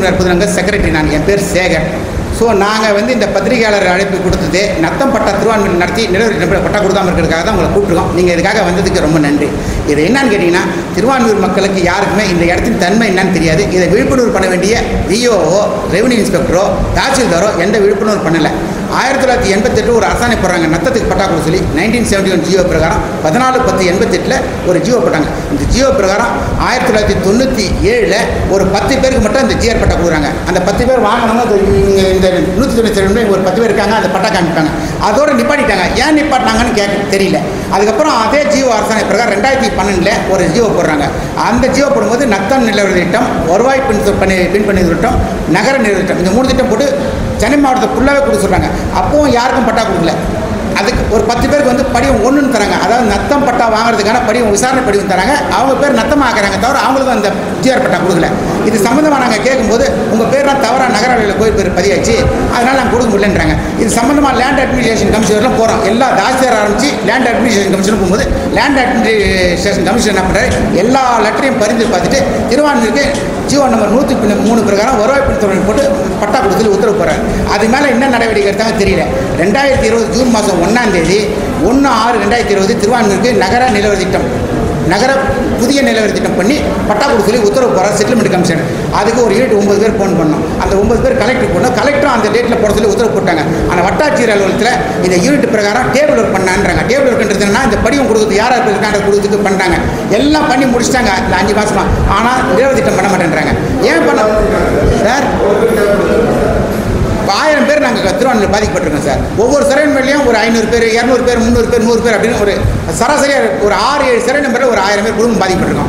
உறுப்பினர் புதுநங்க செக்ரட்டரி நான் என் பேர் சேகர் ஸோ நாங்கள் வந்து இந்த பத்திரிகையாளர் அழைப்பு கொடுத்தது நத்தம் பட்டா திருவான்மையில் நடத்தி நிலவரி பட்டா கொடுக்காம இருக்கிறதுக்காக தான் உங்களை கூப்பிட்டுருக்கோம் நீங்கள் இதுக்காக வந்ததுக்கு ரொம்ப நன்றி இது என்னன்னு கேட்டிங்கன்னா திருவான்மையூர் மக்களுக்கு யாருக்குமே இந்த இடத்தின் தன்மை என்னன்னு தெரியாது இதை விழிப்புணர்வு பண்ண வேண்டிய விஓஓ ரெவன்யூ இன்ஸ்பெக்டரோ தாசில்தாரோ எந்த விழிப்புணர்வு பண்ணலை ஆயிரத்தி தொள்ளாயிரத்தி எண்பத்தெட்டு ஒரு அரசாணை போடுறாங்க நத்தத்துக்கு பட்டா கொடுக்க சொல்லி நைன்டீன் செவன்டி ஒன் ஜியோ பிரகாரம் பதினாலு பத்து எண்பத்தெட்டில் ஒரு ஜியோ போட்டாங்க இந்த ஜியோ பிரகாரம் ஆயிரத்தி தொள்ளாயிரத்தி தொண்ணூற்றி ஏழில் ஒரு பத்து பேருக்கு மட்டும் இந்த ஜிஆர் பட்டா கொடுக்குறாங்க அந்த பத்து பேர் வாங்கினவங்க அது இங்க இந்த நூற்றி தொண்ணூற்றி ரெண்டு ஒரு பத்து பேர் இருக்காங்க அந்த பட்டா காமிப்பாங்க அதோட நிப்பாட்டிட்டாங்க ஏன் நிப்பாட்டினாங்கன்னு கேட்க தெரியல அதுக்கப்புறம் அதே ஜியோ அரசாணை பிரகாரம் ரெண்டாயிரத்தி பன்னெண்டில் ஒரு ஜியோ போடுறாங்க அந்த ஜியோ போடும்போது நத்தம் நிலவரி திட்டம் வருவாய் பின் பண்ணி பின் பண்ணி திட்டம் நகர நிலவரி திட்டம் இந்த மூணு திட்டம் போட்டு சென்னை மாவட்டத்தை ஃபுல்லாகவே கொடுக்க சொல்கிறாங்க அப்பவும் யாருக்கும் பட்டா கொடுக்கல அதுக்கு ஒரு பத்து பேருக்கு வந்து படிவம் ஒன்றுன்னு தராங்க அதாவது நத்தம் பட்டா வாங்குறதுக்கான படிவம் விசாரணை படிவம் தராங்க அவங்க பேர் நத்தம் ஆக்குறாங்க தவிர அவங்களுக்கும் அந்த ஜிஆர் பட்டா கொடுக்கல இது சம்மந்தமாக நாங்கள் கேட்கும்போது உங்கள் பேர்லாம் தவறாக நகராட்சியில் கோயில் பேர் பதியாச்சு அதனால் நாங்கள் கொடுக்க முடியலன்றாங்க இது சம்மந்தமாக லேண்ட் அட்மினிஸ்ட்ரேஷன் கமிஷனர்லாம் போகிறோம் எல்லா தாசியார் ஆரம்பித்து லேண்ட் அட்மினிஸ்ட்ரேஷன் கமிஷன் போகும்போது லேண்ட் அட்மினிஸ்ட்ரேஷன் கமிஷன் என்ன பண்ணுறாரு எல்லா லெட்டரையும் பரிந்து பார்த்துட்டு திருவான்மையூருக்கு ஜியோ நம்பர் நூற்றி மூணு பிரகாரம் வருவாய் பிடித்தவரை போட்டு பட்டா கொடுத்து உத்தரவு போகிறார் அது மேலே என்ன நடவடிக்கை எடுத்தாங்க தெரியல ரெண்டாயிரத்தி இருபது ஜூன் மாதம் ஒன்றாம் தேதி ஒன்று ஆறு ரெண்டாயிரத்தி இருபது திருவான்மையூருக்கு நகர நிலவரி திட்டம் நகர புதிய நிலவரி திட்டம் பண்ணி பட்டா கொடுக்க சொல்லி உத்தரவு போகிறார் செட்டில்மெண்ட் கமிஷன் அதுக்கு ஒரு யூனிட் ஒன்பது பேர் ஃபோன் பண்ணோம் அந்த ஒன்பது பேர் கலெக்டர் போனோம் கலெக்டரும் அந்த டேட்டில் போட சொல்லி உத்தரவு போட்டாங்க ஆனால் வட்டாட்சியர் அலுவலகத்தில் இந்த யூனிட் பிரகாரம் டேபிள் ஒர்க் பண்ணான்றாங்க டேபிள் ஒர்க்ன்றது என்னன்னா இந்த படிவம் கொடுக்குறது யார் யார் இருக்காங்க கொடுக்குறதுக்கு பண்ணுறாங்க எல்லாம் பண்ணி முடிச்சிட்டாங்க இந்த அஞ்சு மாசமா ஆனால் நிலவரி திட்டம் பண்ண மாட்டேன்றாங்க ஏன் பண்ண சார் இப்போ ஆயிரம் பேர் நாங்கள் திருவாரூர் பாதிக்கப்பட்டிருக்கோம் சார் ஒவ்வொரு சரண் மேலேயும் ஒரு ஐநூறு பேர் இரநூறு பேர் முந்நூறு பேர் நூறு பேர் அப்படின்னு ஒரு சராசரியாக ஒரு ஆறு ஏழு சரண் நம்பரில் ஒரு ஆயிரம் பேர் குடும்பம் பாதிக்கப்பட்டிருக்கோம்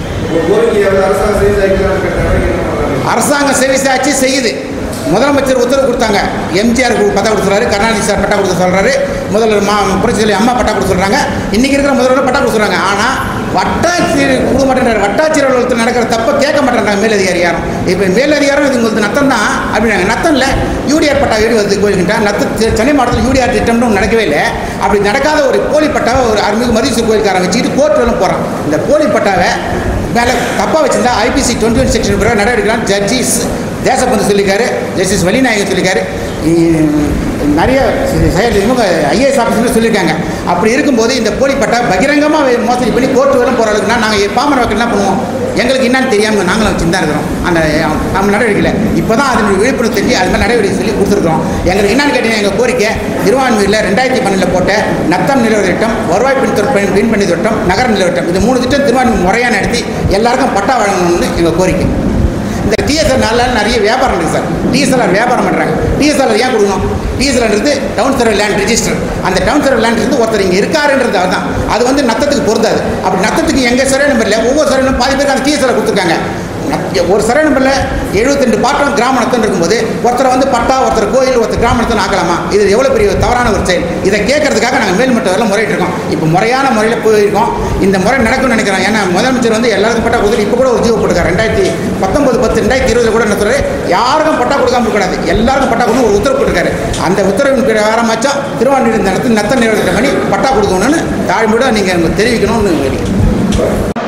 அரசாங்கம் செவி சாட்சி செய்யுது முதலமைச்சர் உத்தரவு கொடுத்தாங்க எம்ஜிஆர் பட்டா கொடுக்க சொல்றாரு கருணாநிதி சார் பட்டா கொடுக்க சொல்றாரு முதல்வர் மா புரட்சி அம்மா பட்டா கொடுக்க சொல்றாங்க இன்னைக்கு இருக்கிற முதல்வர் பட்டா கொடுக்க சொல்றாங்க ஆனால் வட்டாட்சியர் கொடுக்க மாட்டேன்றாரு வட்டாட்சியர் அலுவலகத்தில் நடக்கிற தப்பை கேட்க மாட்டேன்றாங்க மேலதிகாரி யாரும் இப்போ மேலதிகாரம் இது உங்களுக்கு நத்தம் தான் அப்படின்னாங்க நத்தம் இல்லை யூடிஆர் பட்டா எப்படி வருது கோயில்கிட்ட நத்த சென்னை மாவட்டத்தில் யூடிஆர் திட்டம்னு ஒண்ணு நடக்கவே இல்லை அப்படி நடக்காத ஒரு போலி பட்டாவை ஒரு அருள்மிகு மதிசு கோயில்காரன் வச்சுக்கிட்டு கோர்ட் வரலும் போகிறான் இந்த போலி பட்டாவை மேலே தப்பாக வச்சிருந்தா ஐபிசி டுவெண்ட்டி ஒன் செக்ஷன் பிறகு நடவடிக்கலாம் ஜட்ஜிஸ் தேசபந்து சொல்லியிருக்காரு ஜஸ்டிஸ் வலிநாயகன் சொல்லியிருக்காரு இ- நிறைய செயல் இவங்க ஐஏஎஸ் ஆஃபீஸர் சொல்லியிருக்காங்க அப்படி இருக்கும்போது இந்த போலி பட்டா பகிரங்கமாக மோசடி பண்ணி கோர்ட் வரலும் போகிற அளவுக்குனா நாங்கள் பாமர மக்கள் என்ன பண்ணுவோம் எங்களுக்கு என்னன்னு தெரியாமல் நாங்களும் வச்சு தான் இருக்கிறோம் அந்த நம்ம நடவடிக்கையில் இப்போ தான் அதனுடைய விழிப்புணர்வு தெரிஞ்சு அது மாதிரி நடவடிக்கை சொல்லி கொடுத்துருக்கோம் எங்களுக்கு என்னன்னு கேட்டீங்கன்னா எங்கள் கோரிக்கை திருவான்மையூரில் ரெண்டாயிரத்தி பன்னெண்டில் போட்ட நத்தம் நிலவரி திட்டம் வருவாய் பின் திட்டம் பின் பண்ணி திட்டம் நகர நிலவரி திட்டம் இது மூணு திட்டம் திருவான்மையூர் முறையாக நடத்தி எல்லாருக்கும் பட்டா வழங்கணும்னு எங்கள் கோரிக்கை இந்த டிஎஸ்எல் நல்ல நிறைய வியாபாரம் இருக்குது சார் டிஎஸ்எல்ஆர் வியாபாரம் பண்ணுறாங்க டிஎஸ்எல்ஆர் ஏன் கொடுக்கணும் டிஎஸ்எல்ஆர்ன்றது டவுன் சர்வே லேண்ட் ரெஜிஸ்டர் அந்த டவுன் சர்வே லேண்ட் இருந்து ஒருத்தர் இங்கே இருக்காருன்றது அதுதான் அது வந்து நத்தத்துக்கு பொருந்தாது அப்படி நத்தத்துக்கு எங்கள் சர்வே நம்பரில் ஒவ்வொரு சர்வே நம்பர் பாதி பேருக்கு அந்த டிஎஸ்எல்ஆர் கொடுத்துருக்காங்க நத்- ஒரு சர்வே நம்பரில் எழுபத்தெண்டு பாட்டம் கிராம நத்தம் இருக்கும்போது ஒருத்தரை வந்து பட்டா ஒருத்தர் கோயில் ஒருத்தர் கிராம நத்தம் ஆக்கலாமா இது எவ்வளோ பெரிய ஒரு தவறான ஒரு செயல் இதை கேட்கறதுக்காக நாங்கள் மேல்மட்ட வரல முறையிட்டு இருக்கோம் இப்போ முறையான முறையில் போயிருக்கோம் இந்த முறை நடக்கும்னு நினைக்கிறோம் ஏன்னா முதலமைச்சர் வந்து எல்லாருக்கும் பட்டா கொடுத்து இப்போ கூட ஒரு ஜீவோ போட்டுருக்காரு ரெண்டாயிரத்தி பத்தொன்பது பத்து ரெண்டாயிரத்தி இருபதுல கூட என்ன சொல்றாரு யாருக்கும் பட்டா கொடுக்காம இருக்கக்கூடாது எல்லாருக்கும் பட்டா கொடுக்கணும் ஒரு உத்தரவு போட்டிருக்காரு அந்த உத்தரவின் பிரகாரமாச்சும் திருவாரூர் நடத்தி நத்த நிறுவனத்தை பண்ணி பட்டா கொடுக்கணும்னு தாழ்மையோட நீங்கள் தெரிவிக்கணும்னு கேட்கிறேன்.